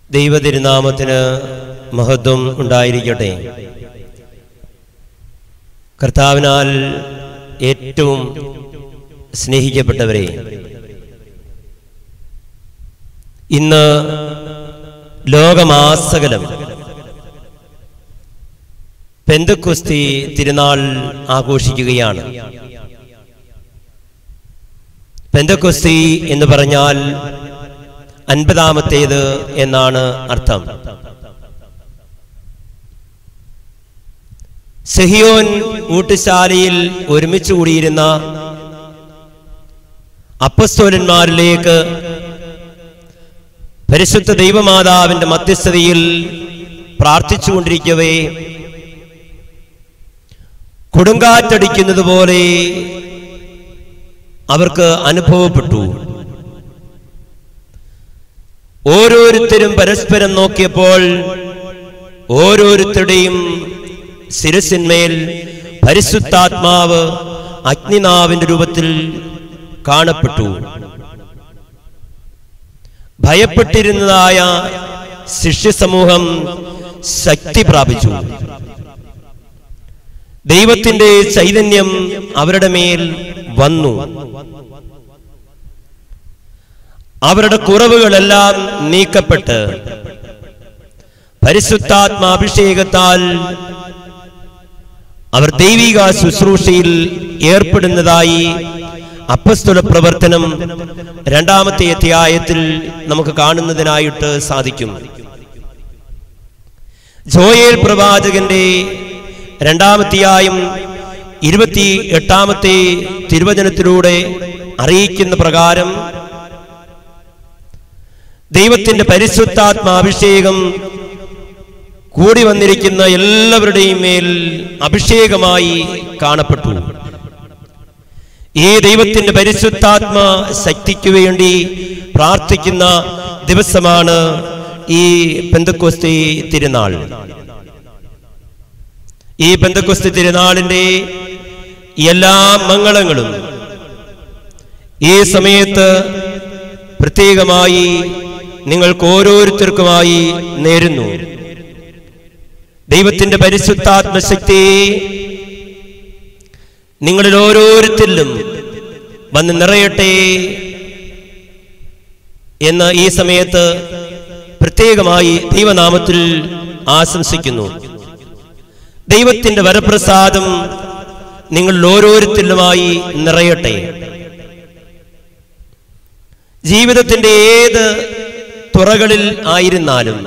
ദൈവതിരുനാമത്തിന് മഹത്വം ഉണ്ടായിരിക്കട്ടെ കർത്താവിനാൽ ഏറ്റവും സ്നേഹിക്കപ്പെട്ടവരെ ഇന്ന് ലോകമാസകലം പെന്തക്കുസ്തി തിരുനാൾ ആഘോഷിക്കുകയാണ് പെന്തക്കുസ്തി എന്ന് പറഞ്ഞാൽ അൻപതാമത്തേത് എന്നാണ് അർത്ഥം സെഹിയോൻ ഊട്ടുശാലയിൽ ഒരുമിച്ച് കൂടിയിരുന്ന അപ്പസ്തോലന്മാരിലേക്ക് പരിശുദ്ധ ദൈവമാതാവിന്റെ മധ്യസ്ഥതയിൽ പ്രാർത്ഥിച്ചുകൊണ്ടിരിക്കവേ കൊടുങ്കാറ്റടിക്കുന്നത് പോലെ അവർക്ക് അനുഭവപ്പെട്ടു ഓരോരുത്തരും പരസ്പരം നോക്കിയപ്പോൾ ഓരോരുത്തരുടെയും ശിരസിന്മേൽ പരിശുദ്ധാത്മാവ് അഗ്നിനാവിന്റെ രൂപത്തിൽ കാണപ്പെട്ടു ഭയപ്പെട്ടിരുന്നതായ ശിഷ്യസമൂഹം ശക്തി പ്രാപിച്ചു ദൈവത്തിന്റെ ചൈതന്യം അവരുടെ മേൽ വന്നു അവരുടെ കുറവുകളെല്ലാം നീക്കപ്പെട്ട് പരിശുദ്ധാത്മാഭിഷേകത്താൽ അവർ ദൈവിക ശുശ്രൂഷയിൽ ഏർപ്പെടുന്നതായി അപ്പസ്തുല പ്രവർത്തനം രണ്ടാമത്തെ അധ്യായത്തിൽ നമുക്ക് കാണുന്നതിനായിട്ട് സാധിക്കും ജോയേൽ പ്രവാചകന്റെ രണ്ടാമത്തെയായും ഇരുപത്തി എട്ടാമത്തെ തിരുവചനത്തിലൂടെ അറിയിക്കുന്ന പ്രകാരം ദൈവത്തിന്റെ പരിശുദ്ധാത്മാഭിഷേകം കൂടി വന്നിരിക്കുന്ന എല്ലാവരുടെയും മേൽ അഭിഷേകമായി കാണപ്പെട്ടു ഈ ദൈവത്തിന്റെ പരിശുദ്ധാത്മ ശക്തിക്ക് വേണ്ടി പ്രാർത്ഥിക്കുന്ന ദിവസമാണ് ഈ പെന്തക്കോസ്തി തിരുനാൾ ഈ പെന്തക്കോസ്തി തിരുനാളിന്റെ എല്ലാ മംഗളങ്ങളും ഈ സമയത്ത് പ്രത്യേകമായി നിങ്ങൾക്ക് ഓരോരുത്തർക്കുമായി നേരുന്നു ദൈവത്തിന്റെ പരിശുദ്ധാത്മശക്തി നിങ്ങളിൽ ഓരോരുത്തരിലും വന്ന് നിറയട്ടെ എന്ന് ഈ സമയത്ത് പ്രത്യേകമായി ദൈവനാമത്തിൽ ആശംസിക്കുന്നു ദൈവത്തിന്റെ വരപ്രസാദം നിങ്ങളിൽ ഓരോരുത്തരിലുമായി നിറയട്ടെ ജീവിതത്തിന്റെ ഏത് തുറകളിൽ ആയിരുന്നാലും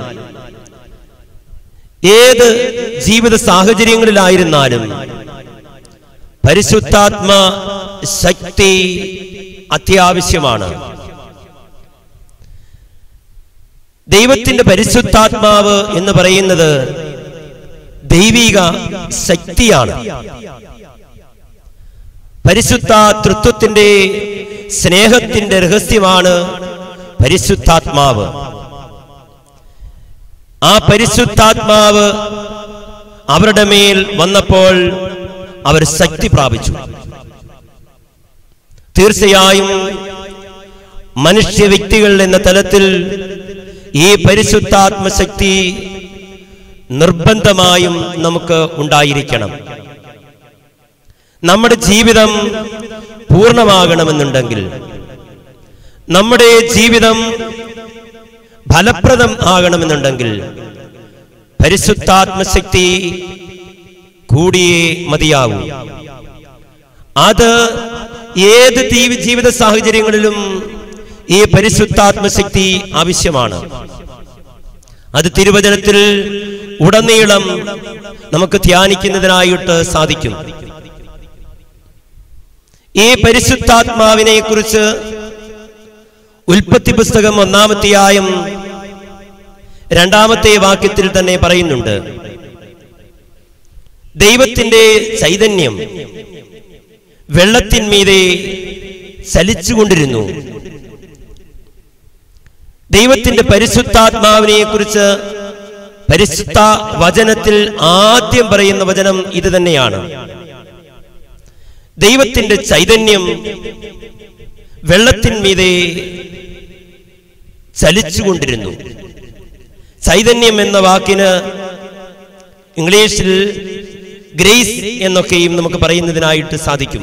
ഏത് ജീവിത സാഹചര്യങ്ങളിലായിരുന്നാലും പരിശുദ്ധാത്മ ശക്തി അത്യാവശ്യമാണ് ദൈവത്തിന്റെ പരിശുദ്ധാത്മാവ് എന്ന് പറയുന്നത് ദൈവിക ശക്തിയാണ് പരിശുദ്ധ തൃത്വത്തിന്റെ സ്നേഹത്തിന്റെ രഹസ്യമാണ് പരിശുദ്ധാത്മാവ് ആ പരിശുദ്ധാത്മാവ് അവരുടെ മേൽ വന്നപ്പോൾ അവർ ശക്തി പ്രാപിച്ചു തീർച്ചയായും മനുഷ്യ വ്യക്തികൾ എന്ന തലത്തിൽ ഈ പരിശുദ്ധാത്മശക്തി നിർബന്ധമായും നമുക്ക് ഉണ്ടായിരിക്കണം നമ്മുടെ ജീവിതം പൂർണ്ണമാകണമെന്നുണ്ടെങ്കിൽ നമ്മുടെ ജീവിതം ഫലപ്രദം ആകണമെന്നുണ്ടെങ്കിൽ പരിശുദ്ധാത്മശക്തി കൂടിയേ മതിയാവൂ അത് ഏത് തീവി- ജീവിത സാഹചര്യങ്ങളിലും ഈ പരിശുദ്ധാത്മശക്തി ആവശ്യമാണ് അത് തിരുവചനത്തിൽ ഉടനീളം നമുക്ക് ധ്യാനിക്കുന്നതിനായിട്ട് സാധിക്കും ഈ പരിശുദ്ധാത്മാവിനെ കുറിച്ച് ഉൽപ്പത്തി പുസ്തകം ഒന്നാമത്തെയായും രണ്ടാമത്തെ വാക്യത്തിൽ തന്നെ പറയുന്നുണ്ട് ദൈവത്തിന്റെ ചൈതന്യം വെള്ളത്തിന്മീതെ ചലിച്ചുകൊണ്ടിരുന്നു ദൈവത്തിന്റെ പരിശുദ്ധാത്മാവിനെ കുറിച്ച് പരിശുദ്ധ വചനത്തിൽ ആദ്യം പറയുന്ന വചനം ഇത് തന്നെയാണ് ദൈവത്തിന്റെ ചൈതന്യം വെള്ളത്തിന്മീതെ ചലിച്ചുകൊണ്ടിരുന്നു ചൈതന്യം എന്ന വാക്കിന് ഇംഗ്ലീഷിൽ ഗ്രേസ് എന്നൊക്കെയും നമുക്ക് പറയുന്നതിനായിട്ട് സാധിക്കും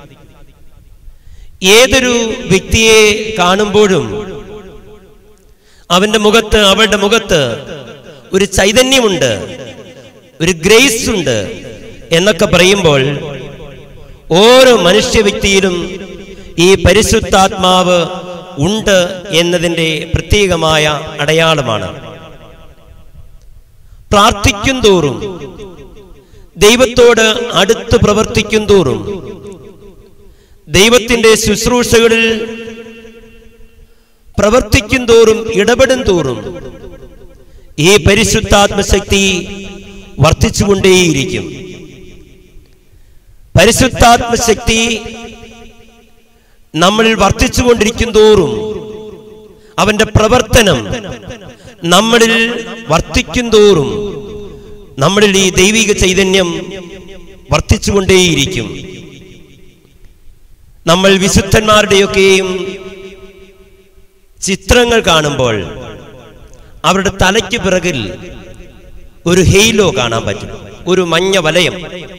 ഏതൊരു വ്യക്തിയെ കാണുമ്പോഴും അവന്റെ മുഖത്ത് അവളുടെ മുഖത്ത് ഒരു ചൈതന്യമുണ്ട് ഒരു ഗ്രേസ് ഉണ്ട് എന്നൊക്കെ പറയുമ്പോൾ ഓരോ മനുഷ്യ വ്യക്തിയിലും ഈ പരിശുദ്ധാത്മാവ് ഉണ്ട് എന്നതിൻ്റെ പ്രത്യേകമായ അടയാളമാണ് പ്രാർത്ഥിക്കും തോറും ദൈവത്തോട് അടുത്ത് പ്രവർത്തിക്കും തോറും ദൈവത്തിന്റെ ശുശ്രൂഷകളിൽ പ്രവർത്തിക്കും തോറും ഇടപെടും തോറും ഈ പരിശുദ്ധാത്മശക്തി വർദ്ധിച്ചുകൊണ്ടേയിരിക്കും പരിശുദ്ധാത്മശക്തി നമ്മളിൽ വർദ്ധിച്ചുകൊണ്ടിരിക്കും തോറും അവന്റെ പ്രവർത്തനം നമ്മളിൽ വർദ്ധിക്കും തോറും നമ്മളിൽ ഈ ദൈവിക ചൈതന്യം വർദ്ധിച്ചുകൊണ്ടേയിരിക്കും നമ്മൾ വിശുദ്ധന്മാരുടെയൊക്കെയും ചിത്രങ്ങൾ കാണുമ്പോൾ അവരുടെ തലയ്ക്ക് പിറകിൽ ഒരു ഹെയിലോ കാണാൻ പറ്റും ഒരു മഞ്ഞ വലയം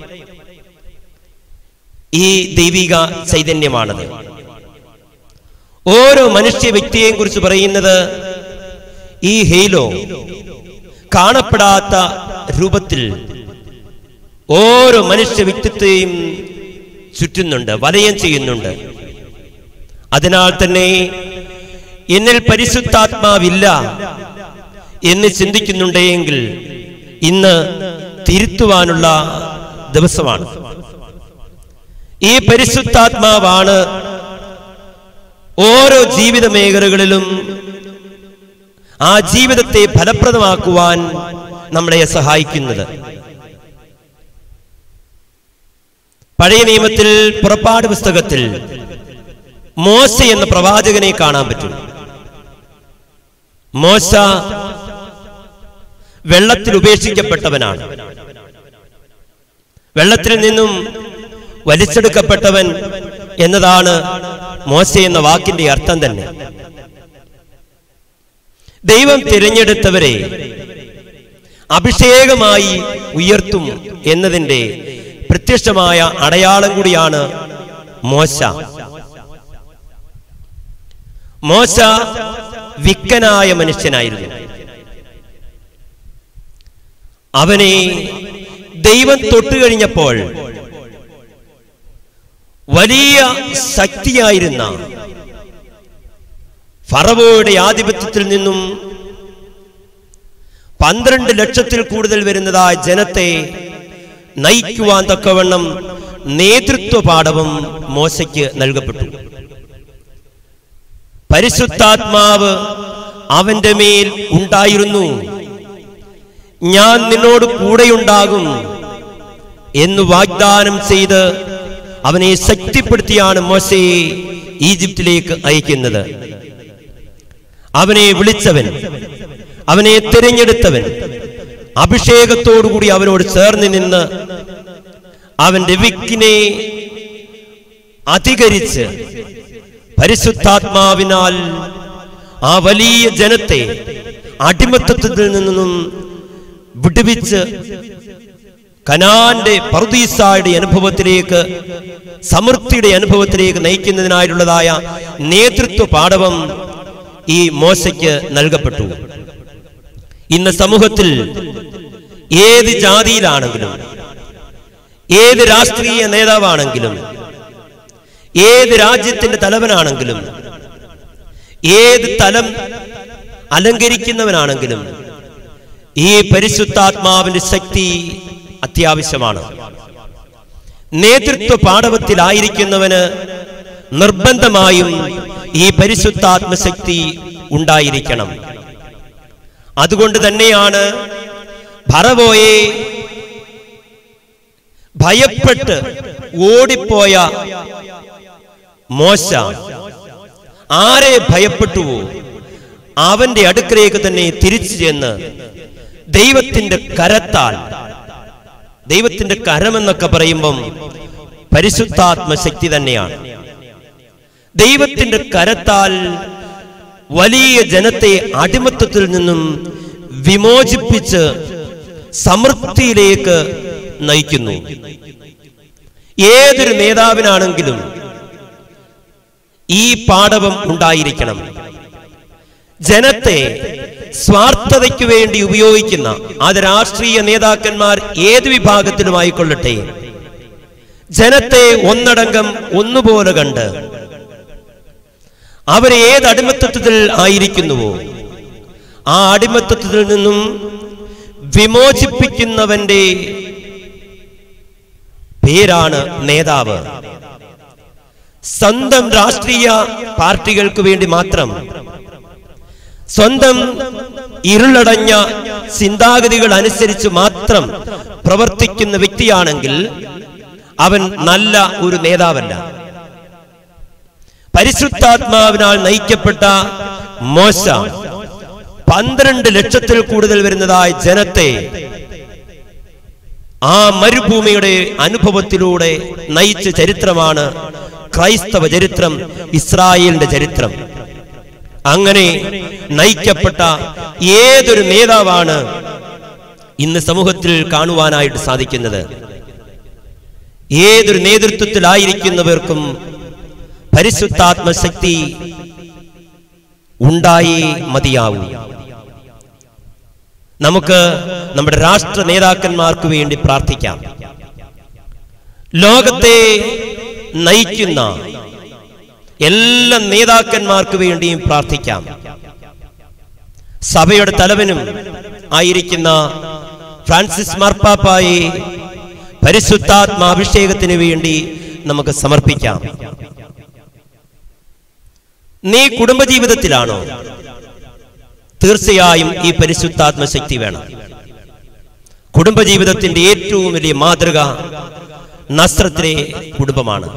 ഈ ദൈവിക ചൈതന്യമാണത് ഓരോ മനുഷ്യ വ്യക്തിയെയും കുറിച്ച് പറയുന്നത് ഈ ഹെയിലോ കാണപ്പെടാത്ത രൂപത്തിൽ ഓരോ മനുഷ്യ വ്യക്തിത്വത്തെയും ചുറ്റുന്നുണ്ട് വലയം ചെയ്യുന്നുണ്ട് അതിനാൽ തന്നെ എന്നിൽ പരിശുദ്ധാത്മാവില്ല എന്ന് ചിന്തിക്കുന്നുണ്ടെങ്കിൽ ഇന്ന് തിരുത്തുവാനുള്ള ദിവസമാണ് ഈ പരിശുദ്ധാത്മാവാണ് ഓരോ ജീവിത മേഖലകളിലും ആ ജീവിതത്തെ ഫലപ്രദമാക്കുവാൻ നമ്മളെ സഹായിക്കുന്നത് പഴയ നിയമത്തിൽ പുറപ്പാട് പുസ്തകത്തിൽ മോശ എന്ന പ്രവാചകനെ കാണാൻ പറ്റും മോശ വെള്ളത്തിൽ ഉപേക്ഷിക്കപ്പെട്ടവനാണ് വെള്ളത്തിൽ നിന്നും വലിച്ചെടുക്കപ്പെട്ടവൻ എന്നതാണ് മോശ എന്ന വാക്കിന്റെ അർത്ഥം തന്നെ ദൈവം തിരഞ്ഞെടുത്തവരെ അഭിഷേകമായി ഉയർത്തും എന്നതിന്റെ പ്രത്യക്ഷമായ അടയാളം കൂടിയാണ് മോശ മോശ വിക്കനായ മനുഷ്യനായിരുന്നു അവനെ ദൈവം തൊട്ടുകഴിഞ്ഞപ്പോൾ വലിയ ശക്തിയായിരുന്ന ഫറവോയുടെ ആധിപത്യത്തിൽ നിന്നും പന്ത്രണ്ട് ലക്ഷത്തിൽ കൂടുതൽ വരുന്നതായ ജനത്തെ നയിക്കുവാൻ തക്കവണ്ണം നേതൃത്വ പാഠവും മോശയ്ക്ക് നൽകപ്പെട്ടു പരിശുദ്ധാത്മാവ് അവന്റെ മേൽ ഉണ്ടായിരുന്നു ഞാൻ നിന്നോട് കൂടെയുണ്ടാകും എന്ന് വാഗ്ദാനം ചെയ്ത് അവനെ ശക്തിപ്പെടുത്തിയാണ് മോശയെ ഈജിപ്തിലേക്ക് അയക്കുന്നത് അവനെ വിളിച്ചവൻ അവനെ തിരഞ്ഞെടുത്തവൻ അഭിഷേകത്തോടുകൂടി അവനോട് ചേർന്ന് നിന്ന് അവന്റെ വിക്കിനെ അധികരിച്ച് പരിശുദ്ധാത്മാവിനാൽ ആ വലിയ ജനത്തെ അടിമത്തത്തിൽ നിന്നും വിടുവിച്ച് കനാന്റെ പറുദീസായുടെ അനുഭവത്തിലേക്ക് സമൃദ്ധിയുടെ അനുഭവത്തിലേക്ക് നയിക്കുന്നതിനായിട്ടുള്ളതായ നേതൃത്വ പാഠവം ഈ മോശയ്ക്ക് നൽകപ്പെട്ടു ഇന്ന് സമൂഹത്തിൽ ഏത് ജാതിയിലാണെങ്കിലും ഏത് രാഷ്ട്രീയ നേതാവാണെങ്കിലും ഏത് രാജ്യത്തിന്റെ തലവനാണെങ്കിലും ഏത് തലം അലങ്കരിക്കുന്നവനാണെങ്കിലും ഈ പരിശുദ്ധാത്മാവിന്റെ ശക്തി അത്യാവശ്യമാണ് നേതൃത്വ പാഠവത്തിലായിരിക്കുന്നവന് നിർബന്ധമായും ഈ പരിശുദ്ധാത്മശക്തി ഉണ്ടായിരിക്കണം അതുകൊണ്ട് തന്നെയാണ് ഭറവോയെ ഭയപ്പെട്ട് ഓടിപ്പോയ മോശ ആരെ ഭയപ്പെട്ടുവോ അവന്റെ അടുക്കലേക്ക് തന്നെ തിരിച്ചു ചെന്ന് ദൈവത്തിന്റെ കരത്താൽ ദൈവത്തിന്റെ കരമെന്നൊക്കെ പറയുമ്പം പരിശുദ്ധാത്മശക്തി തന്നെയാണ് ദൈവത്തിന്റെ കരത്താൽ വലിയ ജനത്തെ അടിമത്തത്തിൽ നിന്നും വിമോചിപ്പിച്ച് സമൃദ്ധിയിലേക്ക് നയിക്കുന്നു ഏതൊരു നേതാവിനാണെങ്കിലും ഈ പാഠവം ഉണ്ടായിരിക്കണം ജനത്തെ സ്വാർത്ഥതയ്ക്ക് വേണ്ടി ഉപയോഗിക്കുന്ന അത് രാഷ്ട്രീയ നേതാക്കന്മാർ ഏത് വിഭാഗത്തിലുമായിക്കൊള്ളട്ടെ ജനത്തെ ഒന്നടങ്കം ഒന്നുപോലെ കണ്ട് അവരെ ഏത് അടിമത്തത്തിൽ ആയിരിക്കുന്നുവോ ആ അടിമത്തത്തിൽ നിന്നും വിമോചിപ്പിക്കുന്നവന്റെ പേരാണ് നേതാവ് സ്വന്തം രാഷ്ട്രീയ പാർട്ടികൾക്ക് വേണ്ടി മാത്രം സ്വന്തം ഇരുളടഞ്ഞ ചിന്താഗതികൾ അനുസരിച്ച് മാത്രം പ്രവർത്തിക്കുന്ന വ്യക്തിയാണെങ്കിൽ അവൻ നല്ല ഒരു നേതാവല്ല പരിശുദ്ധാത്മാവിനാൽ നയിക്കപ്പെട്ട മോശ പന്ത്രണ്ട് ലക്ഷത്തിൽ കൂടുതൽ വരുന്നതായ ജനത്തെ ആ മരുഭൂമിയുടെ അനുഭവത്തിലൂടെ നയിച്ച ചരിത്രമാണ് ക്രൈസ്തവ ചരിത്രം ഇസ്രായേലിന്റെ ചരിത്രം അങ്ങനെ നയിക്കപ്പെട്ട ഏതൊരു നേതാവാണ് ഇന്ന് സമൂഹത്തിൽ കാണുവാനായിട്ട് സാധിക്കുന്നത് ഏതൊരു നേതൃത്വത്തിലായിരിക്കുന്നവർക്കും പരിശുദ്ധാത്മശക്തി ഉണ്ടായേ മതിയാവൂ നമുക്ക് നമ്മുടെ രാഷ്ട്ര നേതാക്കന്മാർക്ക് വേണ്ടി പ്രാർത്ഥിക്കാം ലോകത്തെ നയിക്കുന്ന എല്ലാ നേതാക്കന്മാർക്ക് വേണ്ടിയും പ്രാർത്ഥിക്കാം സഭയുടെ തലവനും ആയിരിക്കുന്ന ഫ്രാൻസിസ് മാർപ്പാപ്പായി പരിശുദ്ധാത്മാഭിഷേകത്തിന് വേണ്ടി നമുക്ക് സമർപ്പിക്കാം നീ കുടുംബജീവിതത്തിലാണോ തീർച്ചയായും ഈ പരിശുദ്ധാത്മശക്തി വേണം കുടുംബജീവിതത്തിന്റെ ഏറ്റവും വലിയ മാതൃക നസ്രത്തിലെ കുടുംബമാണ്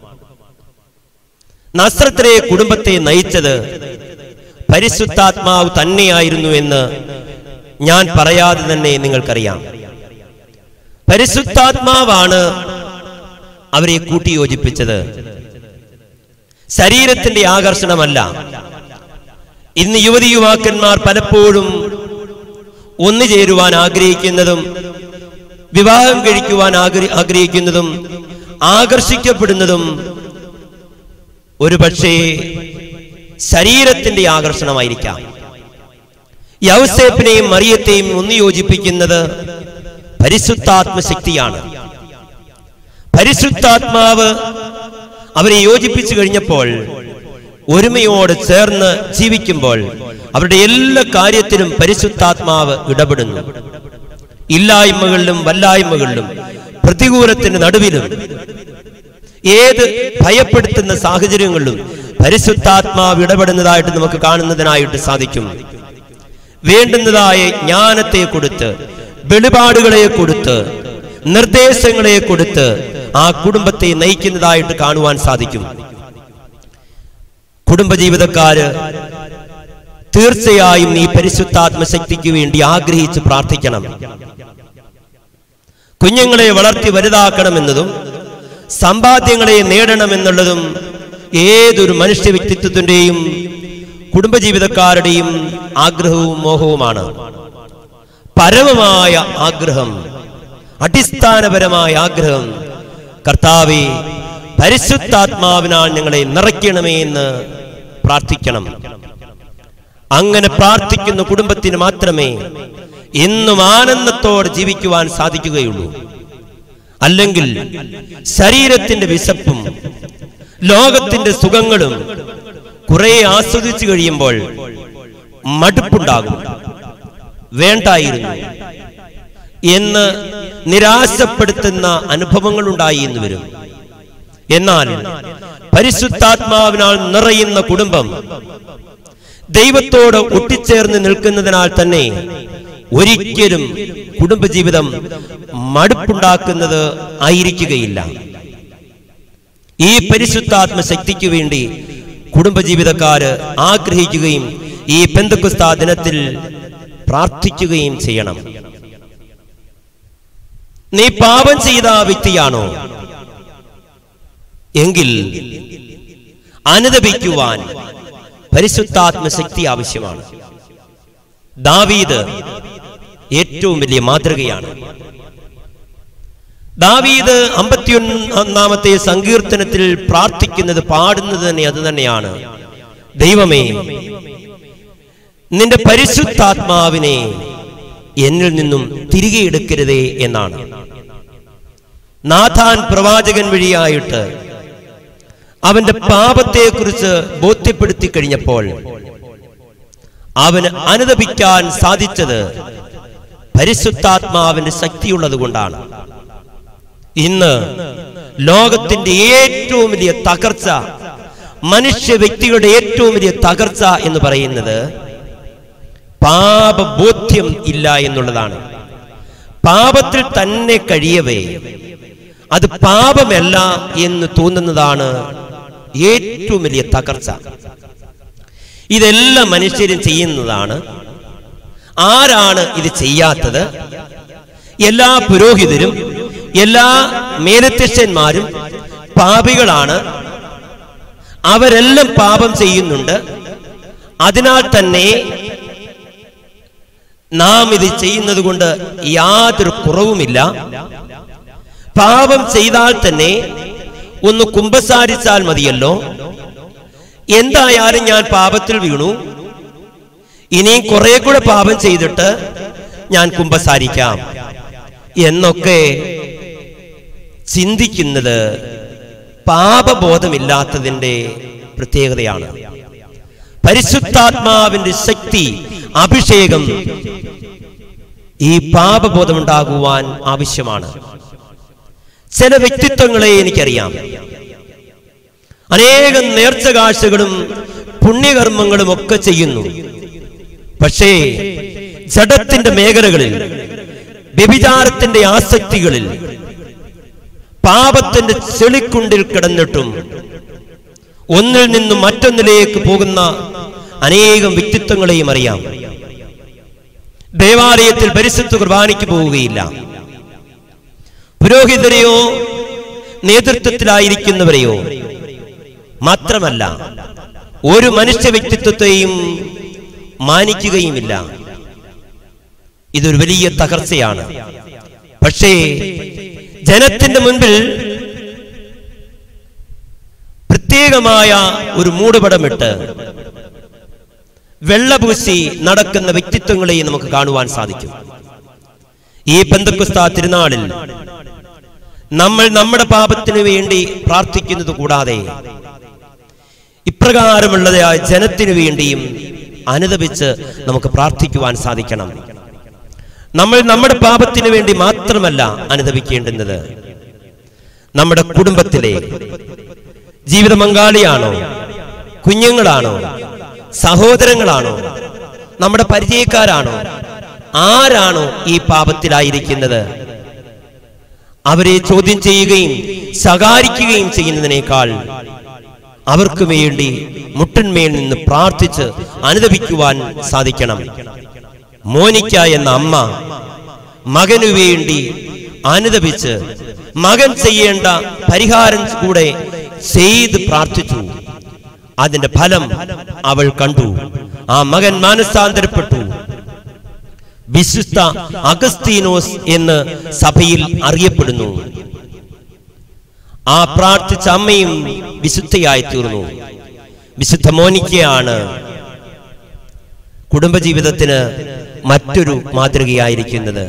നസ്രത്തിലെ കുടുംബത്തെ നയിച്ചത് പരിശുദ്ധാത്മാവ് തന്നെയായിരുന്നു എന്ന് ഞാൻ പറയാതെ തന്നെ നിങ്ങൾക്കറിയാം പരിശുദ്ധാത്മാവാണ് അവരെ കൂട്ടിയോജിപ്പിച്ചത് ശരീരത്തിന്റെ ആകർഷണമല്ല ഇന്ന് യുവതി യുവാക്കന്മാർ പലപ്പോഴും ഒന്നു ചേരുവാൻ ആഗ്രഹിക്കുന്നതും വിവാഹം കഴിക്കുവാൻ ആഗ്ര- ആഗ്രഹിക്കുന്നതും ആകർഷിക്കപ്പെടുന്നതും ഒരുപക്ഷേ ശരീരത്തിന്റെ ആകർഷണമായിരിക്കാം യൗസേപ്പിനെയും മറിയത്തെയും ഒന്ന് യോജിപ്പിക്കുന്നത് പരിശുദ്ധാത്മശക്തിയാണ് പരിശുദ്ധാത്മാവ് അവരെ യോജിപ്പിച്ചു കഴിഞ്ഞപ്പോൾ ഒരുമയോട് ചേർന്ന് ജീവിക്കുമ്പോൾ അവരുടെ എല്ലാ കാര്യത്തിലും പരിശുദ്ധാത്മാവ് ഇടപെടുന്നു ഇല്ലായ്മകളിലും വല്ലായ്മകളിലും പ്രതികൂലത്തിന്റെ നടുവിലും ഏത് ഭയപ്പെടുത്തുന്ന സാഹചര്യങ്ങളിലും പരിശുദ്ധാത്മാവ് ഇടപെടുന്നതായിട്ട് നമുക്ക് കാണുന്നതിനായിട്ട് സാധിക്കും വേണ്ടുന്നതായ ജ്ഞാനത്തെ കൊടുത്ത് വെളിപാടുകളെ കൊടുത്ത് നിർദ്ദേശങ്ങളെ കൊടുത്ത് ആ കുടുംബത്തെ നയിക്കുന്നതായിട്ട് കാണുവാൻ സാധിക്കും കുടുംബജീവിതക്കാര് തീർച്ചയായും ഈ പരിശുദ്ധാത്മശക്തിക്ക് വേണ്ടി ആഗ്രഹിച്ച് പ്രാർത്ഥിക്കണം കുഞ്ഞുങ്ങളെ വളർത്തി വലുതാക്കണമെന്നതും സമ്പാദ്യങ്ങളെ നേടണമെന്നുള്ളതും ഏതൊരു മനുഷ്യ വ്യക്തിത്വത്തിന്റെയും കുടുംബജീവിതക്കാരുടെയും ആഗ്രഹവും മോഹവുമാണ് പരമമായ ആഗ്രഹം അടിസ്ഥാനപരമായ ആഗ്രഹം കർത്താവെ പരിശുദ്ധാത്മാവിനാൽ ഞങ്ങളെ നിറയ്ക്കണമേ എന്ന് പ്രാർത്ഥിക്കണം അങ്ങനെ പ്രാർത്ഥിക്കുന്ന കുടുംബത്തിന് മാത്രമേ എന്നും ആനന്ദത്തോടെ ജീവിക്കുവാൻ സാധിക്കുകയുള്ളൂ അല്ലെങ്കിൽ ശരീരത്തിന്റെ വിശപ്പും ലോകത്തിന്റെ സുഖങ്ങളും കുറെ ആസ്വദിച്ചു കഴിയുമ്പോൾ മടുപ്പുണ്ടാകും വേണ്ടായിരുന്നു എന്ന് നിരാശപ്പെടുത്തുന്ന അനുഭവങ്ങൾ ഉണ്ടായി എന്ന് വരും എന്നാൽ പരിശുദ്ധാത്മാവിനാൽ നിറയുന്ന കുടുംബം ദൈവത്തോട് ഒട്ടിച്ചേർന്ന് നിൽക്കുന്നതിനാൽ തന്നെ ഒരിക്കലും കുടുംബജീവിതം മടുപ്പുണ്ടാക്കുന്നത് ആയിരിക്കുകയില്ല ഈ പരിശുദ്ധാത്മ ശക്തിക്ക് വേണ്ടി കുടുംബജീവിതക്കാര് ആഗ്രഹിക്കുകയും ഈ പെന്തക്കുസ്താ ദിനത്തിൽ പ്രാർത്ഥിക്കുകയും ചെയ്യണം നീ പാപം ചെയ്ത വ്യക്തിയാണോ എങ്കിൽ അനുദപിക്കുവാൻ പരിശുദ്ധാത്മശക്തി ആവശ്യമാണ് ദാവീദ് ഏറ്റവും വലിയ മാതൃകയാണ് ദാവീദ് അമ്പത്തിയൊന്നാമത്തെ സങ്കീർത്തനത്തിൽ പ്രാർത്ഥിക്കുന്നത് പാടുന്നത് തന്നെ അത് തന്നെയാണ് ദൈവമേ നിന്റെ പരിശുദ്ധാത്മാവിനെ എന്നിൽ നിന്നും തിരികെ എടുക്കരുതേ എന്നാണ് നാഥാൻ പ്രവാചകൻ വഴിയായിട്ട് അവന്റെ പാപത്തെക്കുറിച്ച് ബോധ്യപ്പെടുത്തി കഴിഞ്ഞപ്പോൾ അവന് അനുദപിക്കാൻ സാധിച്ചത് പരിശുദ്ധാത്മാവിന്റെ ശക്തിയുള്ളത് കൊണ്ടാണ് ഇന്ന് ലോകത്തിന്റെ ഏറ്റവും വലിയ തകർച്ച മനുഷ്യ വ്യക്തികളുടെ ഏറ്റവും വലിയ തകർച്ച എന്ന് പറയുന്നത് പാപബോധ്യം ഇല്ല എന്നുള്ളതാണ് പാപത്തിൽ തന്നെ കഴിയവേ അത് പാപമല്ല എന്ന് തോന്നുന്നതാണ് ഏറ്റവും വലിയ തകർച്ച ഇതെല്ലാം മനുഷ്യരും ചെയ്യുന്നതാണ് ആരാണ് ഇത് ചെയ്യാത്തത് എല്ലാ പുരോഹിതരും എല്ലാ മേലധ്യക്ഷന്മാരും പാപികളാണ് അവരെല്ലാം പാപം ചെയ്യുന്നുണ്ട് അതിനാൽ തന്നെ നാം ഇത് ചെയ്യുന്നത് കൊണ്ട് യാതൊരു കുറവുമില്ല പാപം ചെയ്താൽ തന്നെ ഒന്ന് കുമ്പസാരിച്ചാൽ മതിയല്ലോ എന്തായാലും ഞാൻ പാപത്തിൽ വീണു ഇനിയും കുറെ കൂടെ പാപം ചെയ്തിട്ട് ഞാൻ കുമ്പസാരിക്കാം എന്നൊക്കെ ചിന്തിക്കുന്നത് പാപബോധമില്ലാത്തതിന്റെ പ്രത്യേകതയാണ് പരിശുദ്ധാത്മാവിന്റെ ശക്തി അഭിഷേകം ഈ പാപബോധമുണ്ടാകുവാൻ ആവശ്യമാണ് ചില വ്യക്തിത്വങ്ങളെ എനിക്കറിയാം അനേകം നേർച്ച കാഴ്ചകളും പുണ്യകർമ്മങ്ങളും ഒക്കെ ചെയ്യുന്നു പക്ഷേ ജഡത്തിന്റെ മേഖലകളിൽ വ്യഭിചാരത്തിന്റെ ആസക്തികളിൽ പാപത്തിന്റെ ചെളിക്കുണ്ടിൽ കിടന്നിട്ടും ഒന്നിൽ നിന്നും മറ്റൊന്നിലേക്ക് പോകുന്ന അനേകം വ്യക്തിത്വങ്ങളെയും അറിയാം ദേവാലയത്തിൽ പരിശുദ്ധ കുർബാനയ്ക്ക് പോവുകയില്ല പുരോഹിതരെയോ നേതൃത്വത്തിലായിരിക്കുന്നവരെയോ മാത്രമല്ല ഒരു മനുഷ്യ വ്യക്തിത്വത്തെയും മാനിക്കുകയുമില്ല ഇതൊരു വലിയ തകർച്ചയാണ് പക്ഷേ ജനത്തിന്റെ മുൻപിൽ പ്രത്യേകമായ ഒരു മൂടുപടമിട്ട് വെള്ളപൂശി നടക്കുന്ന വ്യക്തിത്വങ്ങളെയും നമുക്ക് കാണുവാൻ സാധിക്കും ഈ ബന്ധുക്കുസ്ത തിരുനാളിൽ നമ്മൾ നമ്മുടെ പാപത്തിനു വേണ്ടി പ്രാർത്ഥിക്കുന്നത് കൂടാതെ ഇപ്രകാരമുള്ളതായ ജനത്തിനു വേണ്ടിയും അനുദപിച്ച് നമുക്ക് പ്രാർത്ഥിക്കുവാൻ സാധിക്കണം നമ്മൾ നമ്മുടെ പാപത്തിനു വേണ്ടി മാത്രമല്ല അനുദപിക്കേണ്ടുന്നത് നമ്മുടെ കുടുംബത്തിലെ ജീവിത പങ്കാളിയാണോ കുഞ്ഞുങ്ങളാണോ സഹോദരങ്ങളാണോ നമ്മുടെ പരിചയക്കാരാണോ ആരാണോ ഈ പാപത്തിലായിരിക്കുന്നത് അവരെ ചോദ്യം ചെയ്യുകയും ശകാരിക്കുകയും ചെയ്യുന്നതിനേക്കാൾ അവർക്ക് വേണ്ടി മുട്ടന്മേൽ നിന്ന് പ്രാർത്ഥിച്ച് അനുദപിക്കുവാൻ സാധിക്കണം മോനിക്ക എന്ന അമ്മ മകനു വേണ്ടി അനുദപിച്ച് മകൻ ചെയ്യേണ്ട പരിഹാരം കൂടെ ചെയ്ത് പ്രാർത്ഥിച്ചു അതിന്റെ ഫലം അവൾ കണ്ടു ആ മകൻ മാനസാന്തരപ്പെട്ടു വിശുദ്ധ അഗസ്തീനോസ് എന്ന് സഭയിൽ അറിയപ്പെടുന്നു ആ പ്രാർത്ഥിച്ച അമ്മയും വിശുദ്ധയായി തീർന്നു വിശുദ്ധ മോനിക്കയാണ് കുടുംബജീവിതത്തിന് മറ്റൊരു മാതൃകയായിരിക്കുന്നത്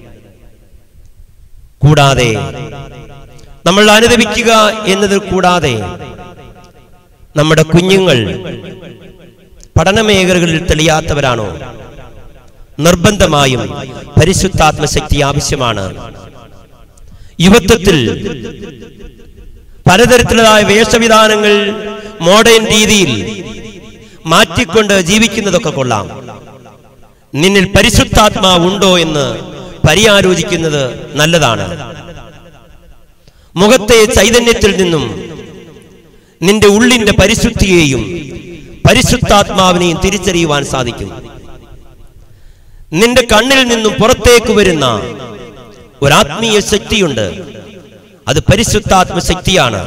കൂടാതെ നമ്മൾ അനുദപിക്കുക എന്നത് കൂടാതെ നമ്മുടെ കുഞ്ഞുങ്ങൾ പഠന മേഖലകളിൽ തെളിയാത്തവരാണോ നിർബന്ധമായും പരിശുദ്ധാത്മശക്തി ആവശ്യമാണ് യുവത്വത്തിൽ പലതരത്തിലുള്ളതായ വേഷവിധാനങ്ങൾ മോഡേൺ രീതിയിൽ മാറ്റിക്കൊണ്ട് ജീവിക്കുന്നതൊക്കെ കൊള്ളാം നിന്നിൽ പരിശുദ്ധാത്മാവ് ഉണ്ടോ എന്ന് പരിയാലോചിക്കുന്നത് നല്ലതാണ് മുഖത്തെ ചൈതന്യത്തിൽ നിന്നും നിന്റെ ഉള്ളിന്റെ പരിശുദ്ധിയെയും പരിശുദ്ധാത്മാവിനെയും തിരിച്ചറിയുവാൻ സാധിക്കും നിന്റെ കണ്ണിൽ നിന്നും പുറത്തേക്ക് വരുന്ന ഒരാത്മീയ ശക്തിയുണ്ട് അത് പരിശുദ്ധാത്മ ശക്തിയാണ്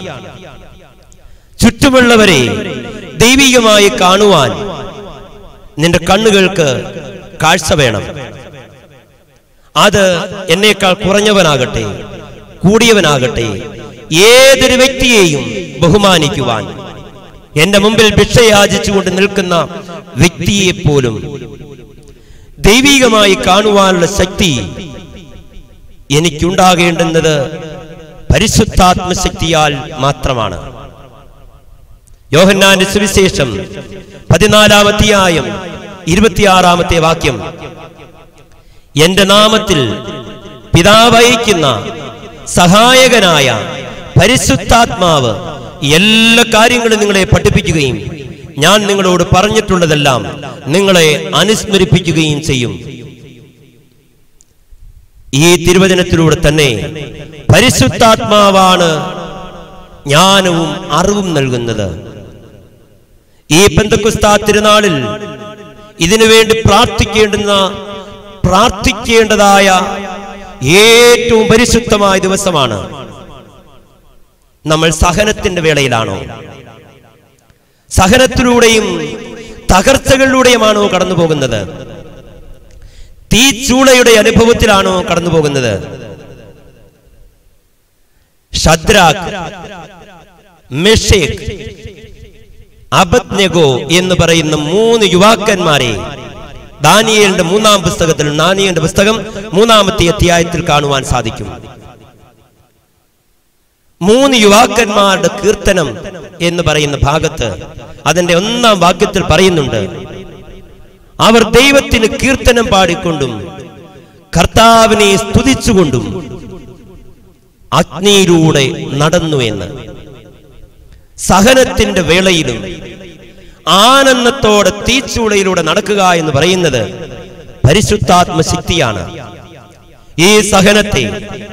ചുറ്റുമുള്ളവരെ ദൈവികമായി കാണുവാൻ നിന്റെ കണ്ണുകൾക്ക് കാഴ്ച വേണം അത് എന്നേക്കാൾ കുറഞ്ഞവനാകട്ടെ കൂടിയവനാകട്ടെ ഏതൊരു വ്യക്തിയെയും ബഹുമാനിക്കുവാൻ എന്റെ മുമ്പിൽ ഭിക്ഷയാചിച്ചുകൊണ്ട് നിൽക്കുന്ന വ്യക്തിയെ പോലും ദൈവികമായി കാണുവാനുള്ള ശക്തി എനിക്കുണ്ടാകേണ്ടുന്നത് പരിശുദ്ധാത്മശക്തിയാൽ മാത്രമാണ് യോഹന്നാന്റെ സുവിശേഷം പതിനാലാം അധ്യായം ഇരുപത്തിയാറാമത്തെ വാക്യം എന്റെ നാമത്തിൽ പിതാവ് അയക്കുന്ന സഹായകനായ പരിശുദ്ധാത്മാവ് എല്ലാ കാര്യങ്ങളും നിങ്ങളെ പഠിപ്പിക്കുകയും ഞാൻ നിങ്ങളോട് പറഞ്ഞിട്ടുള്ളതെല്ലാം നിങ്ങളെ അനുസ്മരിപ്പിക്കുകയും ചെയ്യും ഈ തിരുവചനത്തിലൂടെ തന്നെ പരിശുദ്ധാത്മാവാണ് ജ്ഞാനവും അറിവും നൽകുന്നത് ഈ ബന്ധുക്കുസ്താ തിരുനാളിൽ ഇതിനുവേണ്ടി പ്രാർത്ഥിക്കേണ്ടുന്ന പ്രാർത്ഥിക്കേണ്ടതായ ഏറ്റവും പരിശുദ്ധമായ ദിവസമാണ് നമ്മൾ സഹനത്തിന്റെ വേളയിലാണോ സഹനത്തിലൂടെയും തകർച്ചകളിലൂടെയുമാണോ കടന്നു പോകുന്നത് തീച്ചൂളയുടെ അനുഭവത്തിലാണോ കടന്നു പോകുന്നത് ഷദ്രാഖ് മെഷേഖ് അബദ്നെഗോ എന്ന് പറയുന്ന മൂന്ന് യുവാക്കന്മാരെ ദാനിയേലിന്റെ മൂന്നാം പുസ്തകത്തിൽ ദാനിയേലിന്റെ പുസ്തകം മൂന്നാമത്തെ അധ്യായത്തിൽ കാണുവാൻ സാധിക്കും മൂന്ന് യുവാക്കന്മാരുടെ കീർത്തനം എന്ന് പറയുന്ന ഭാഗത്ത് അതിന്റെ ഒന്നാം വാക്യത്തിൽ പറയുന്നുണ്ട് അവർ ദൈവത്തിന് കീർത്തനം പാടിക്കൊണ്ടും കർത്താവിനെ സ്തുതിച്ചുകൊണ്ടും അഗ്നിയിലൂടെ നടന്നു എന്ന് സഹനത്തിന്റെ വേളയിലും ആനന്ദത്തോടെ തീച്ചൂളയിലൂടെ നടക്കുക എന്ന് പറയുന്നത് പരിശുദ്ധാത്മ ശക്തിയാണ് ഈ സഹനത്തെ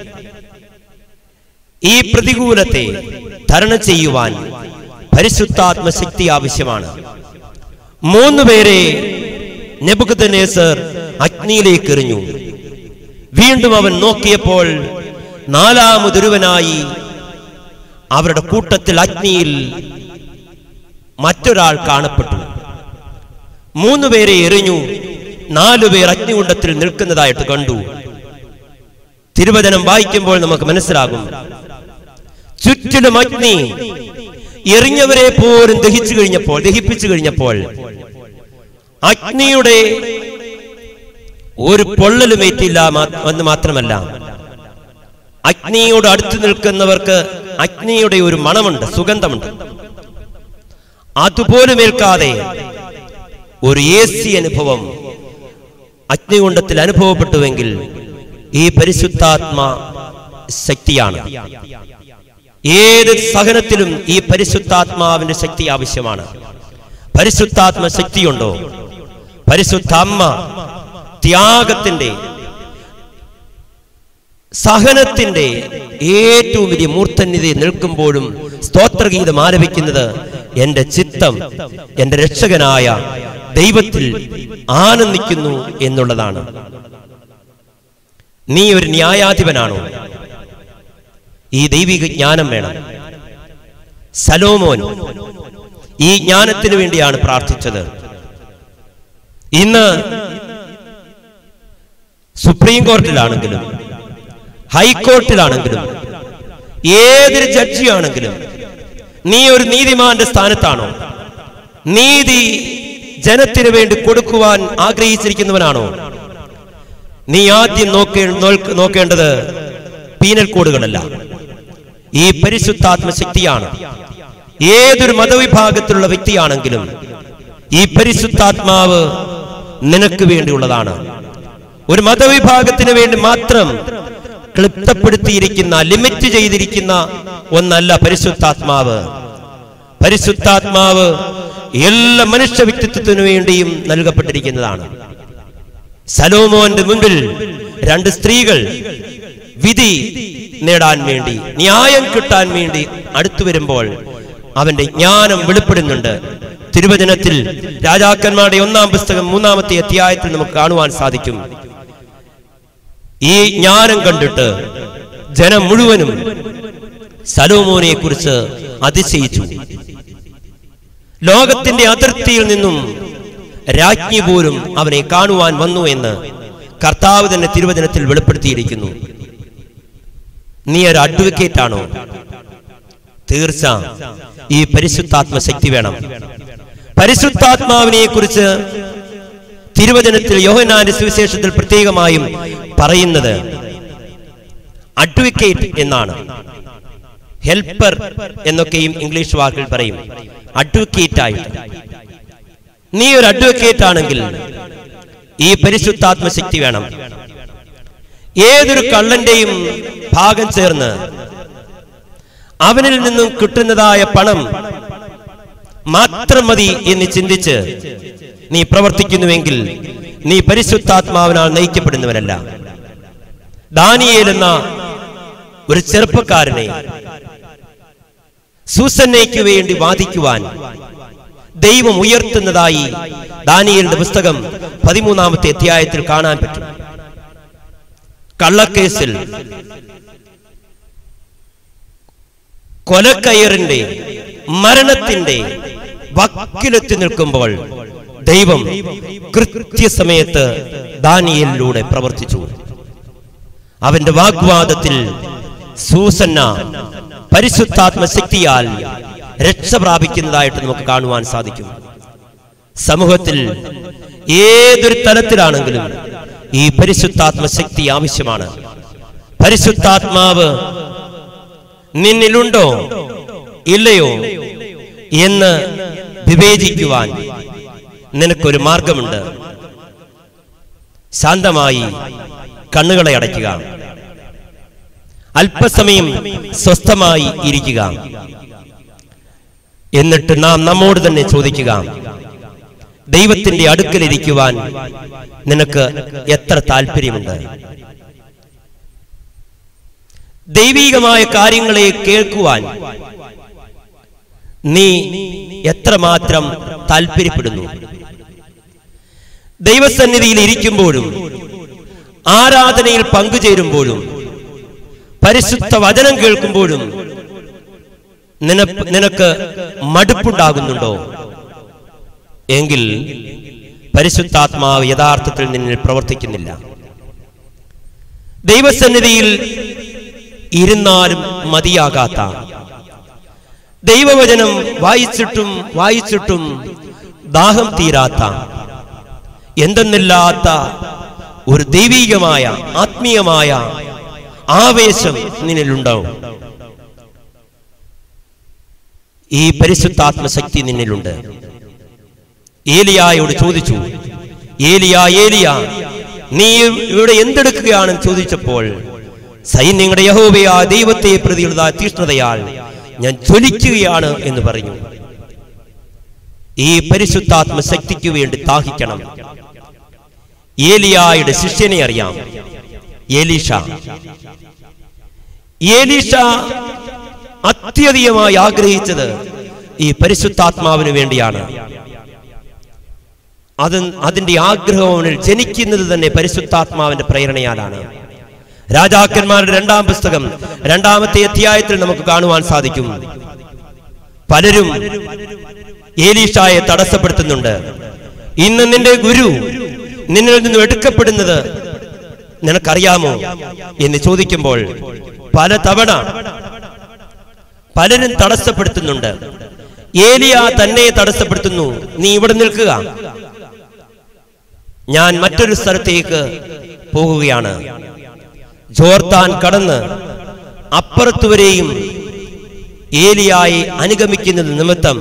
ഈ പ്രതികൂലത്തെ തരണം ചെയ്യുവാൻ പരിശുദ്ധാത്മ ശക്തി ആവശ്യമാണ് മൂന്ന് പേരെ നെബുക്കദ്നേസർ അഗ്നിയിലേക്ക് എറിഞ്ഞു വീണ്ടും അവൻ നോക്കിയപ്പോൾ നാലാമതൊരുവനായി അവരുടെ കൂട്ടത്തിൽ അഗ്നിയിൽ മറ്റൊരാൾ കാണപ്പെട്ടു മൂന്ന് പേരെ എറിഞ്ഞു നാലുപേർ അഗ്നികുണ്ടത്തിൽ നിൽക്കുന്നതായിട്ട് കണ്ടു തിരുവചനം വായിക്കുമ്പോൾ നമുക്ക് മനസ്സിലാകും ചുറ്റിലും അഗ്നി എറിഞ്ഞവരെ പോലും ദഹിച്ചു കഴിഞ്ഞപ്പോൾ ദഹിപ്പിച്ചു കഴിഞ്ഞപ്പോൾ അഗ്നിയുടെ ഒരു പൊള്ളലും ഏറ്റില്ല മാ- എന്ന് മാത്രമല്ല അഗ്നിയോട് അടുത്ത് നിൽക്കുന്നവർക്ക് അഗ്നിയുടെ ഒരു മണമുണ്ട് സുഗന്ധമുണ്ട് അതുപോലും ഏൽക്കാതെ ഒരു എ സി അനുഭവം അഗ്നികുണ്ടത്തിൽ അനുഭവപ്പെട്ടുവെങ്കിൽ ഈ പരിശുദ്ധാത്മ ശക്തിയാണ് ഏത് സഹനത്തിലും ഈ പരിശുദ്ധാത്മാവിന്റെ ശക്തി ആവശ്യമാണ് പരിശുദ്ധാത്മ ശക്തിയുണ്ടോ പരിശുദ്ധ അമ്മ ത്യാഗത്തിന്റെ സഹനത്തിന്റെ ഏറ്റവും വലിയ മൂർധന്യതയിൽ നിൽക്കുമ്പോഴും സ്തോത്രഗീതം ആലപിക്കുന്നത് എന്റെ ചിത്തം എന്റെ രക്ഷകനായ ദൈവത്തിൽ ആനന്ദിക്കുന്നു എന്നുള്ളതാണ് നീ ഒരു ന്യായാധിപനാണോ ഈ ദൈവിക ജ്ഞാനം വേണം സലോമോൻ ഈ ജ്ഞാനത്തിന് വേണ്ടിയാണ് പ്രാർത്ഥിച്ചത് ഇന്ന് സുപ്രീം കോടതിയിലാണെങ്കിലും ഹൈക്കോർട്ടിലാണെങ്കിലും ഏതൊരു ജഡ്ജിയാണെങ്കിലും നീ ഒരു നീതിമാന്റെ സ്ഥാനത്താണോ നീതി ജനത്തിന് വേണ്ടി കൊടുക്കുവാൻ ആഗ്രഹിച്ചിരിക്കുന്നവനാണോ നീ ആദ്യം നോക്കേ നോക്ക് നോക്കേണ്ടത് പീനൽ കോഡുകളല്ല ഈ പരിശുദ്ധാത്മ ശക്തിയാണ് ഏതൊരു മതവിഭാഗത്തിലുള്ള വ്യക്തിയാണെങ്കിലും ഈ പരിശുദ്ധാത്മാവ് നിനക്ക് വേണ്ടിയുള്ളതാണ് ഒരു മതവിഭാഗത്തിന് വേണ്ടി മാത്രം ക്ലിപ്തപ്പെടുത്തിയിരിക്കുന്ന ലിമിറ്റ് ചെയ്തിരിക്കുന്ന ഒന്നല്ല പരിശുദ്ധാത്മാവ് പരിശുദ്ധാത്മാവ് എല്ലാ മനുഷ്യ വ്യക്തിത്വത്തിനു വേണ്ടിയും നൽകപ്പെട്ടിരിക്കുന്നതാണ് സലോമോന്റെ മുൻപിൽ രണ്ട് സ്ത്രീകൾ വിധി നേടാൻ വേണ്ടി ന്യായം കിട്ടാൻ വേണ്ടി അടുത്തു വരുമ്പോൾ അവന്റെ ജ്ഞാനം വെളിപ്പെടുന്നുണ്ട് തിരുവചനത്തിൽ രാജാക്കന്മാരുടെ ഒന്നാം പുസ്തകം മൂന്നാമത്തെ അധ്യായത്തിൽ നമുക്ക് കാണുവാൻ സാധിക്കും ഈ ജ്ഞാനം കണ്ടിട്ട് ജനം മുഴുവനും സലോമോനെ കുറിച്ച് അതിശയിച്ചു ലോകത്തിന്റെ അതിർത്തിയിൽ നിന്നും രാജ്ഞി പോലും അവനെ കാണുവാൻ വന്നു എന്ന് കർത്താവ് തന്നെ തിരുവചനത്തിൽ വെളിപ്പെടുത്തിയിരിക്കുന്നു നീ ഒരു അഡ്വക്കേറ്റ് ആണോ തീർച്ച ഈ പരിശുദ്ധാത്മ ശക്തി വേണം പരിശുദ്ധാത്മാവിനെ കുറിച്ച് തിരുവചനത്തിൽ യോഹനാന്റെ സുവിശേഷത്തിൽ പ്രത്യേകമായും പറയുന്നത് അഡ്വക്കേറ്റ് എന്നാണ് ഹെൽപ്പർ എന്നൊക്കെയും ഇംഗ്ലീഷ് വാക്കിൽ പറയും അഡ്വക്കേറ്റ് ആയിട്ട് നീ ഒരു അഡ്വക്കേറ്റ് ആണെങ്കിൽ ഈ പരിശുദ്ധാത്മ ശക്തി വേണം ഏതൊരു കള്ളന്റെയും ഭാഗം ചേർന്ന് അവനിൽ നിന്നും കിട്ടുന്നതായ പണം മാത്രം മതി എന്ന് ചിന്തിച്ച് നീ പ്രവർത്തിക്കുന്നുവെങ്കിൽ നീ പരിശുദ്ധാത്മാവിനാൽ നയിക്കപ്പെടുന്നവനല്ല ദാനിയേൽ എന്ന ഒരു ചെറുപ്പക്കാരനെ സൂസന്നയ്ക്ക് വേണ്ടി വാദിക്കുവാൻ ദൈവം ഉയർത്തുന്നതായി ദാനിയലിന്റെ പുസ്തകം പതിമൂന്നാമത്തെ അധ്യായത്തിൽ കാണാൻ പറ്റും കള്ളക്കേസിൽ കൊലക്കയറിന്റെ മരണത്തിന്റെ വക്കിലെത്തി നിൽക്കുമ്പോൾ ദൈവം കൃത്യസമയത്ത് ദാനിയലിലൂടെ പ്രവർത്തിച്ചു അവന്റെ വാഗ്വാദത്തിൽ സൂസന്ന പരിശുദ്ധാത്മ ശക്തിയാൽ രക്ഷ പ്രാപിക്കുന്നതായിട്ട് നമുക്ക് കാണുവാൻ സാധിക്കും സമൂഹത്തിൽ ഏതൊരു തലത്തിലാണെങ്കിലും ഈ പരിശുദ്ധാത്മ ശക്തി ആവശ്യമാണ് പരിശുദ്ധാത്മാവ് നിന്നിലുണ്ടോ ഇല്ലയോ എന്ന് വിവേചിക്കുവാൻ നിനക്കൊരു മാർഗമുണ്ട് ശാന്തമായി കണ്ണുകളെ അടയ്ക്കുക അല്പസമയം സ്വസ്ഥമായി ഇരിക്കുക എന്നിട്ട് നാം നമ്മോട് തന്നെ ചോദിക്കുക ദൈവത്തിന്റെ അടുക്കലിരിക്കുവാൻ നിനക്ക് എത്ര താല്പര്യമുണ്ട് ദൈവീകമായ കാര്യങ്ങളെ കേൾക്കുവാൻ നീ എത്രമാത്രം താല്പര്യപ്പെടുന്നു ദൈവസന്നിധിയിൽ ഇരിക്കുമ്പോഴും ആരാധനയിൽ പങ്കുചേരുമ്പോഴും പരിശുദ്ധ വചനം കേൾക്കുമ്പോഴും നിന- നിനക്ക് മടുപ്പുണ്ടാകുന്നുണ്ടോ എങ്കിൽ പരിശുദ്ധാത്മാവ് യഥാർത്ഥത്തിൽ നിന്നിൽ പ്രവർത്തിക്കുന്നില്ല ദൈവസന്നിധിയിൽ ഇരുന്നാലും മതിയാകാത്ത ദൈവവചനം വായിച്ചിട്ടും വായിച്ചിട്ടും ദാഹം തീരാത്ത എന്തെന്നില്ലാത്ത ഒരു ദൈവീകമായ ആത്മീയമായ ആവേശം നിന്നിലുണ്ടാവും ഈ പരിശുദ്ധാത്മ ശക്തി നിന്നിലുണ്ട് ഏലിയായോട് ചോദിച്ചു ഏലിയ ഏലിയ നീ ഇവിടെ എന്തെടുക്കുകയാണെന്ന് ചോദിച്ചപ്പോൾ സൈന്യങ്ങളുടെ യഹോവയാ ദൈവത്തെ പ്രതിയുള്ള തീഷ്ണതയാൽ ഞാൻ ജ്വലിക്കുകയാണ് എന്ന് പറഞ്ഞു ഈ പരിശുദ്ധാത്മ ശക്തിക്ക് വേണ്ടി ദാഹിക്കണം ഏലിയായുടെ ശിഷ്യനെ അറിയാം ഏലീഷ ഏലീഷ അത്യധികമായി ആഗ്രഹിച്ചത് ഈ പരിശുദ്ധാത്മാവിന് വേണ്ടിയാണ് അത് അതിന്റെ ആഗ്രഹം അവനിൽ ജനിക്കുന്നത് തന്നെ പരിശുദ്ധാത്മാവിന്റെ പ്രേരണയാലാണ് രാജാക്കന്മാരുടെ രണ്ടാം പുസ്തകം രണ്ടാമത്തെ അധ്യായത്തിൽ നമുക്ക് കാണുവാൻ സാധിക്കും പലരും ഏലീഷായെ തടസ്സപ്പെടുത്തുന്നുണ്ട് ഇന്ന് നിന്റെ ഗുരു നിന്നിൽ നിന്നും എടുക്കപ്പെടുന്നത് നിനക്കറിയാമോ എന്ന് ചോദിക്കുമ്പോൾ പല തവണ പലരും തടസ്സപ്പെടുത്തുന്നുണ്ട് ഏലിയ തന്നെ തടസ്സപ്പെടുത്തുന്നു നീ ഇവിടെ നിൽക്കുക ഞാൻ മറ്റൊരു സ്ഥലത്തേക്ക് പോകുകയാണ് ജോർത്താൻ കടന്ന് അപ്പുറത്തുവരെയും ഏലിയായി അനുഗമിക്കുന്നത് നിമിത്തം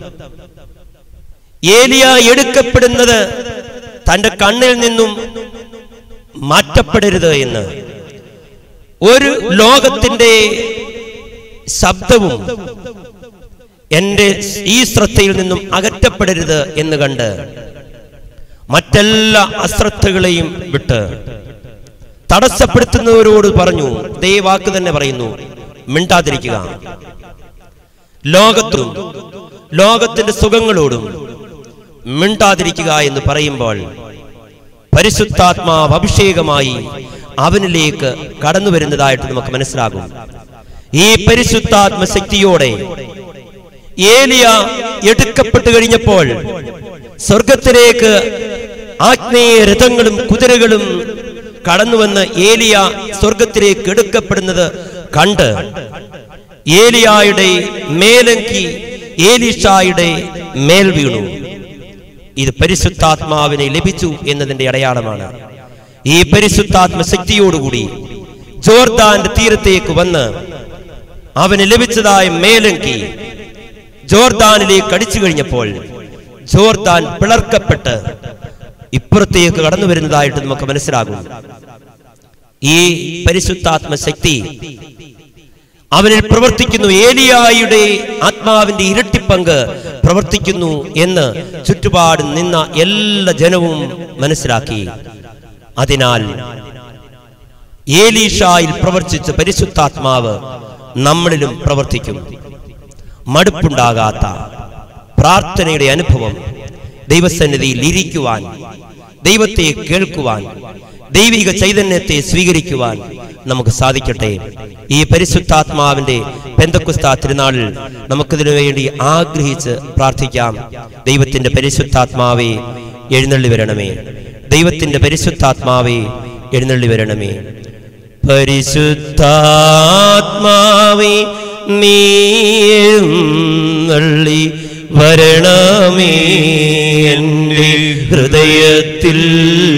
ഏലിയ എടുക്കപ്പെടുന്നത് തന്റെ കണ്ണിൽ നിന്നും മാറ്റപ്പെടരുത് എന്ന് ഒരു ലോകത്തിന്റെ ശബ്ദവും എന്റെ ഈ ശ്രദ്ധയിൽ നിന്നും അകറ്റപ്പെടരുത് എന്ന് കണ്ട് മറ്റെല്ലാ അശ്രദ്ധകളെയും വിട്ട് തടസ്സപ്പെടുത്തുന്നവരോട് പറഞ്ഞു ദേ വാക്ക് തന്നെ പറയുന്നു മിണ്ടാതിരിക്കുക ലോകത്തും ലോകത്തിന്റെ സുഖങ്ങളോടും മിണ്ടാതിരിക്കുക എന്ന് പറയുമ്പോൾ പരിശുദ്ധാത്മാവ് അഭിഷേകമായി അവനിലേക്ക് കടന്നു വരുന്നതായിട്ട് നമുക്ക് മനസ്സിലാകും ഈ പരിശുദ്ധാത്മ ശക്തിയോടെ ഏലിയ എടുക്കപ്പെട്ടു കഴിഞ്ഞപ്പോൾ സ്വർഗത്തിലേക്ക് ആഗ്നേയ രഥങ്ങളും കുതിരകളും കടന്നുവന്ന് ഏലിയ സ്വർഗത്തിലേക്ക് എടുക്കപ്പെടുന്നത് കണ്ട് ഏലിയായുടെ മേലങ്കി ഏലിഷായുടെ മേൽ വീണു ഇത് പരിശുദ്ധാത്മാവിനെ ലഭിച്ചു എന്നതിന്റെ അടയാളമാണ് ഈ പരിശുദ്ധാത്മ ശക്തിയോടുകൂടി ജോർദാന്റെ തീരത്തേക്ക് വന്ന് അവന് ലഭിച്ചതായ മേലങ്കി ജോർദാനിലേക്ക് അടിച്ചു കഴിഞ്ഞപ്പോൾ ജോർദാൻ പിളർക്കപ്പെട്ട് ഇപ്പുറത്തേക്ക് കടന്നു വരുന്നതായിട്ട് നമുക്ക് മനസ്സിലാകും ഈ പരിശുദ്ധാത്മ ശക്തി അവനിൽ പ്രവർത്തിക്കുന്നു ഏലിയായുടെ ആത്മാവിന്റെ ഇരട്ടിപ്പങ്ക് പ്രവർത്തിക്കുന്നു എന്ന് ചുറ്റുപാട് നിന്ന എല്ലാ ജനവും മനസ്സിലാക്കി അതിനാൽ ഏലീഷായിൽ പ്രവർത്തിച്ച പരിശുദ്ധാത്മാവ് നമ്മളിലും പ്രവർത്തിക്കും മടുപ്പുണ്ടാകാത്ത പ്രാർത്ഥനയുടെ അനുഭവം ദൈവസന്നിധിയിൽ ഇരിക്കുവാൻ ദൈവത്തെ കേൾക്കുവാൻ ദൈവിക ചൈതന്യത്തെ സ്വീകരിക്കുവാൻ നമുക്ക് സാധിക്കട്ടെ ഈ പരിശുദ്ധാത്മാവിന്റെ പെന്തക്കുസ്ത തിരുനാളിൽ നമുക്കിതിനു വേണ്ടി ആഗ്രഹിച്ച് പ്രാർത്ഥിക്കാം ദൈവത്തിന്റെ പരിശുദ്ധാത്മാവെ എഴുന്നള്ളി വരണമേ ദൈവത്തിന്റെ പരിശുദ്ധാത്മാവെ എഴുന്നള്ളി വരണമേ പരിശുദ്ധാത്മാവേ നീ എഴുന്നള്ളി വരണമേ എൻ്റെ ഹൃദയത്തിൽ